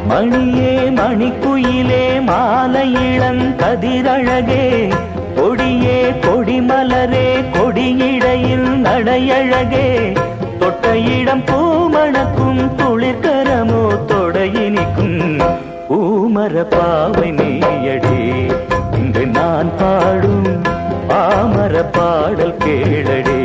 மணியே மணிக்குயிலே மாலை இளங்கதிரழகே கொடியே கொடிமலரே கொடியிடையில் நடையழகே தொட்ட இடம் பூமணக்கும் துளிர்கரமோ தொடையினிக்கும் பூமர பாவை நீயடி இங்கு நான் பாடும் பாமர பாடல் கேளடே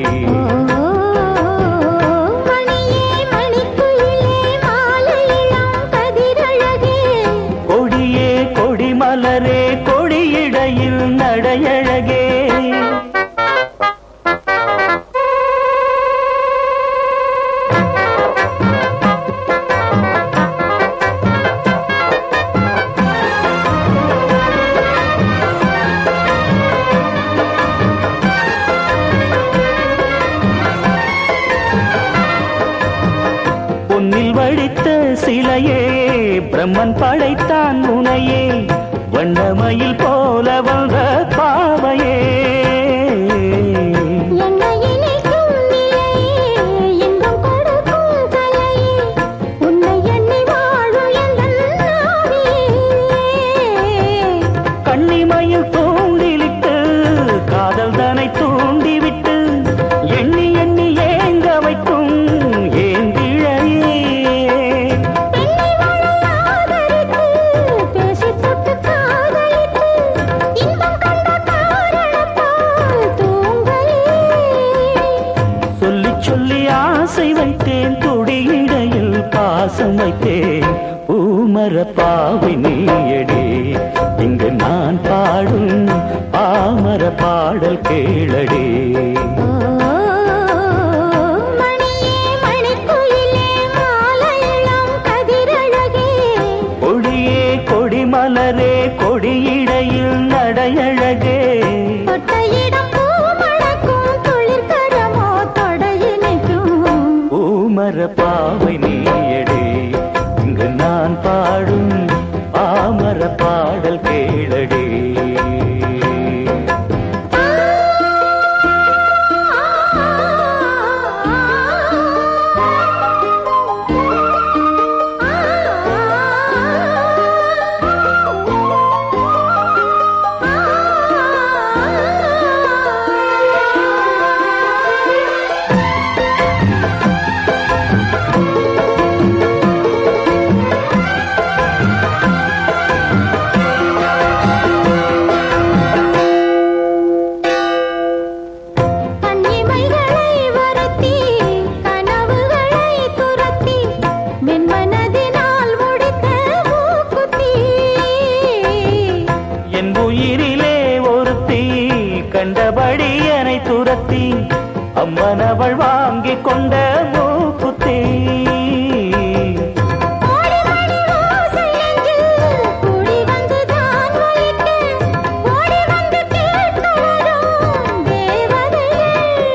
மணியே மணிக்குயிலே மாலை இளங்கதிரழகே கொடியே கொடிமலரே கொடியிடையில் நடையழகே பொன்னில் வடித்த சிலையே பிரம்மன் படைத்தான் உனையே வண்ணமயில் போல வந்த பாவையே என்னை இணைக்கும் நிலையே இன்பம் கொடுக்கும் கலையே உன்னை எண்ணி வாழும் எந்தன் நாவியே கண்ணிமயில் தூண்டிலிட்டு காதல் தனை தூண்டிவிட்டு எண்ணி எண்ணி ஏங்க வைக்கும் ஏந்திழையே பெண்ணை வாழ ஆதரித்து பேசி தொட்டு காதலித்து இன்பம் கண்ட காரணத்தால் தூங்கலே சொல்லி சொல்லி ஆசை வைத்தேன் துடியிடையில் பாசம் வைத்தேன் பூமர பாவை நீயடே இங்கு நான் பாடும் பாமர பாடல் கேளடே மணியே மணிக்குயிலே மாலை இளம் கதிரழகே கொடியே கொடிமலரே கொடியிடையில் நடையழகே தொட்ட இடம் பூ மணக்கும் துளிர்கரமோ தொடையினைக்கும் பூமர பாவை நீயடே இங்கு நான் பாடும் பாமர பாடல் கேளடே கண்ணிமைகளை வருத்தி கனவுகளை துரத்தி மென்மனதினால் முடித்த மூக்குத்தி என் உயிரிலே ஒருத்தி கண்டபடி என்னை துரத்தி அம்மனவள் வாங்கிக் கொண்ட மூக்குத்தி ஓடி மணி ஓசை நெஞ்சில் கூடி வந்துதான் ஒலிக்க ஓடி வந்து கேட்க வரும் தேவதையே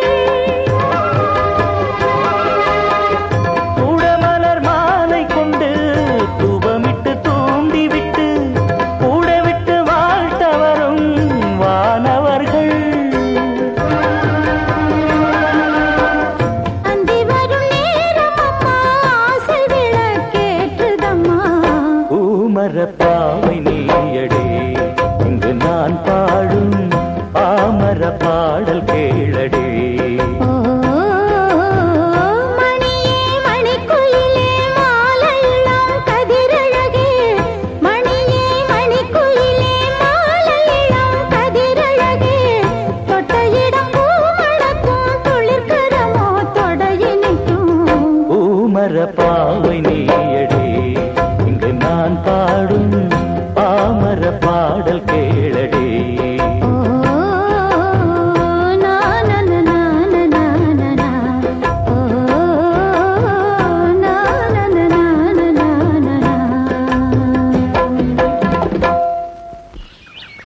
கூடமலர் மாலை கொண்டு தூபமிட்டு தூண்டிவிட்டு கூட விட்டு வாழ்த்த வரும் வானவர்கள் அந்தி வரும் நேரம் அம்மா ஆசை விளக்கேற்றுதம்மா பூமரப்பா